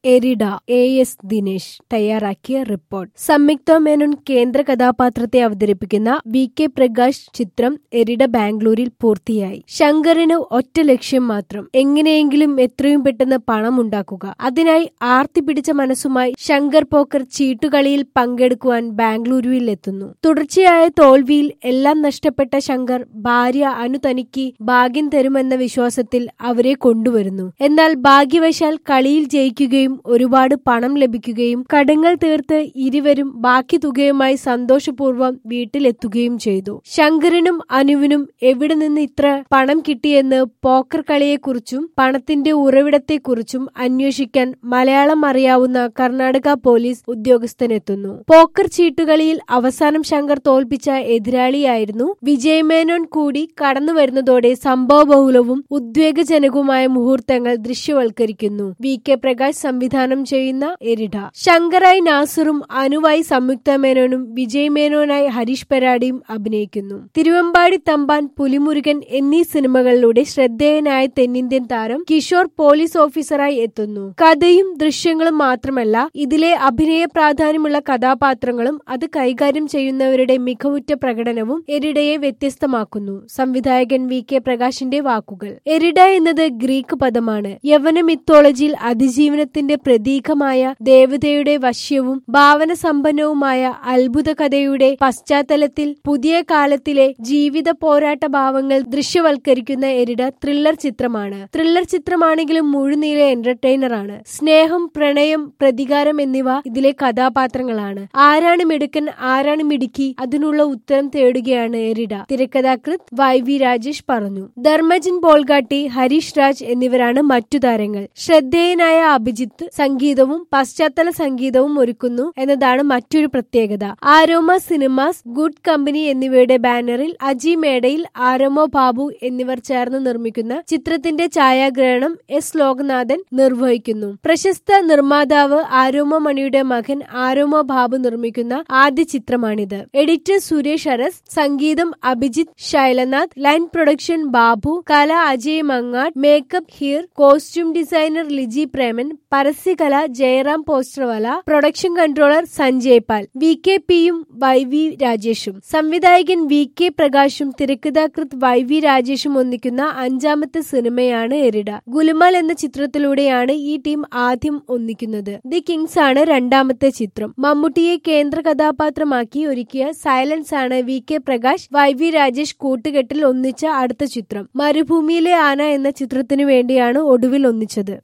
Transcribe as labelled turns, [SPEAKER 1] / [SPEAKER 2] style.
[SPEAKER 1] എരിഡ A S Dinesh തയ്യാറാക്കിയ report സംയുക്ത മേനോൻ കേന്ദ്ര കഥാപാത്രത്തെ അവതരിപ്പിക്കുന്ന വി കെ പ്രകാശ് ചിത്രം എരിഡ ബാംഗ്ലൂരിൽ പൂർത്തിയായി ശങ്കറിന് ഒറ്റ ലക്ഷ്യം മാത്രം എങ്ങനെയെങ്കിലും എത്രയും പെട്ടെന്ന് പണം ഉണ്ടാക്കുക അതിനായി ആർത്തി പിടിച്ച മനസ്സുമായി ശങ്കർ പോക്കർ ചീട്ടുകളിയിൽ പങ്കെടുക്കുവാൻ ബാംഗ്ലൂരുവിൽ എത്തുന്നു തുടർച്ചയായ തോൽവിയിൽ എല്ലാം നഷ്ടപ്പെട്ട ശങ്കർ ഭാര്യ അനു തനിക്ക് ഭാഗ്യം തരുമെന്ന വിശ്വാസത്തിൽ അവരെ കൊണ്ടുവരുന്നു എന്നാൽ ഭാഗ്യവശാൽ കളിയിൽ ജയിക്കുകയും ഒരുപാട് പണം ലഭിക്കുകയും കടങ്ങൾ തീർത്ത് ഇരുവരും ബാക്കി തുകയുമായി സന്തോഷപൂർവ്വം വീട്ടിലെത്തുകയും ചെയ്തു ശങ്കരനും അനുവിനും എവിടെ നിന്ന് ഇത്ര പണം കിട്ടിയെന്ന് പോക്കർ കളിയെക്കുറിച്ചും പണത്തിന്റെ ഉറവിടത്തെക്കുറിച്ചും അന്വേഷിക്കാൻ മലയാളം അറിയാവുന്ന കർണാടക പോലീസ് ഉദ്യോഗസ്ഥനെത്തുന്നു പോക്കർ ചീട്ടുകളിയിൽ അവസാനം ശങ്കർ തോൽപ്പിച്ച എതിരാളിയായിരുന്നു വിജയമേനോൻ കൂടി കടന്നു വരുന്നതോടെ സംഭവബഹുലവും ഉദ്വേഗജനകവുമായ മുഹൂർത്തങ്ങൾ ദൃശ്യവൽക്കരിക്കുന്നു വി കെ പ്രകാശ് സംവിധാനം ചെയ്യുന്ന എരിഡ ശങ്കറായി നാസറും അനുവായി സംയുക്ത മേനോനും വിജയ് മേനോനായി ഹരീഷ് പരാടിയും അഭിനയിക്കുന്നു തിരുവമ്പാടി തമ്പാൻ പുലിമുരുകൻ എന്നീ സിനിമകളിലൂടെ ശ്രദ്ധേയനായ തെന്നിന്ത്യൻ താരം കിഷോർ പോലീസ് ഓഫീസറായി എത്തുന്നു കഥയും ദൃശ്യങ്ങളും മാത്രമല്ല ഇതിലെ അഭിനയ പ്രാധാന്യമുള്ള കഥാപാത്രങ്ങളും അത് കൈകാര്യം ചെയ്യുന്നവരുടെ മികവുറ്റ പ്രകടനവും എരിഡയെ വ്യത്യസ്തമാക്കുന്നു സംവിധായകൻ വി കെ പ്രകാശിന്റെ വാക്കുകൾ എരിഡ എന്നത് ഗ്രീക്ക് പദമാണ് യവന മിത്തോളജിയിൽ അതിജീവനത്തിന്റെ പ്രതീകമായ ദേവതയുടെ വശ്യവും ഭാവന സമ്പന്നവുമായ അത്ഭുത കഥയുടെ പശ്ചാത്തലത്തിൽ പുതിയ കാലത്തിലെ ജീവിത പോരാട്ട ഭാവങ്ങൾ ദൃശ്യവൽക്കരിക്കുന്ന എരിഡ ത്രില്ലർ ചിത്രമാണ് ത്രില്ലർ ചിത്രമാണെങ്കിലും മുഴുനീള എന്റർടൈനർ ആണ് സ്നേഹം പ്രണയം പ്രതികാരം എന്നിവ ഇതിലെ കഥാപാത്രങ്ങളാണ് ആരാണ് മിടുക്കൻ ആരാണ് മിടുക്കി അതിനുള്ള ഉത്തരം തേടുകയാണ് എരിഡ തിരക്കഥാകൃത്ത് വൈ വി രാജേഷ് പറഞ്ഞു ധർമ്മജൻ ബോൾഗാട്ടി ഹരീഷ് രാജ് എന്നിവരാണ് മറ്റു താരങ്ങൾ ശ്രദ്ധേയനായ അഭിജിത്ത് സംഗീതവും പശ്ചാത്തല സംഗീതവും ഒരുക്കുന്നു എന്നതാണ് മറ്റൊരു പ്രത്യേകത ആരോമ സിനിമാസ് ഗുഡ് കമ്പനി എന്നിവയുടെ ബാനറിൽ അജി മേടയിൽ ആരോമോ ബാബു എന്നിവർ ചേർന്ന് നിർമ്മിക്കുന്ന ചിത്രത്തിന്റെ ഛായാഗ്രഹണം എസ് ലോകനാഥൻ നിർവഹിക്കുന്നു പ്രശസ്ത നിർമ്മാതാവ് ആരോമ മണിയുടെ മകൻ ആരോമ ബാബു നിർമ്മിക്കുന്ന ആദ്യ ചിത്രമാണിത് എഡിറ്റർ സുരേഷ് അരസ് സംഗീതം അഭിജിത്ത് ശൈലനാഥ് ലൈൻ പ്രൊഡക്ഷൻ ബാബു കല Ajay Mangad makeup hair costume designer Liji Preman പരസ്യകല Jayaram Posterwala production controller Sanjay Pal V K പിയും വൈ വി രാജേഷും സംവിധായകൻ വി കെ പ്രകാശും തിരക്കഥാകൃത്ത് വൈ വി രാജേഷും ഒന്നിക്കുന്ന അഞ്ചാമത്തെ സിനിമയാണ് എരിഡ ഗുലുമാൽ എന്ന ചിത്രത്തിലൂടെയാണ് ഈ ടീം ആദ്യം ഒന്നിക്കുന്നത് ദി കിങ്സ് ആണ് രണ്ടാമത്തെ ചിത്രം മമ്മൂട്ടിയെ കേന്ദ്ര കഥാപാത്രമാക്കി ഒരുക്കിയ സൈലൻസ് ആണ് V K Prakash Y V Rajesh കൂട്ടുകെട്ടിൽ ഒന്നിച്ച അടുത്ത ചിത്രം മരുഭൂമിയിലെ ആന എന്ന ചിത്രത്തിനു വേണ്ടിയാണ് ഒടുവിൽ ഒന്നിച്ചത്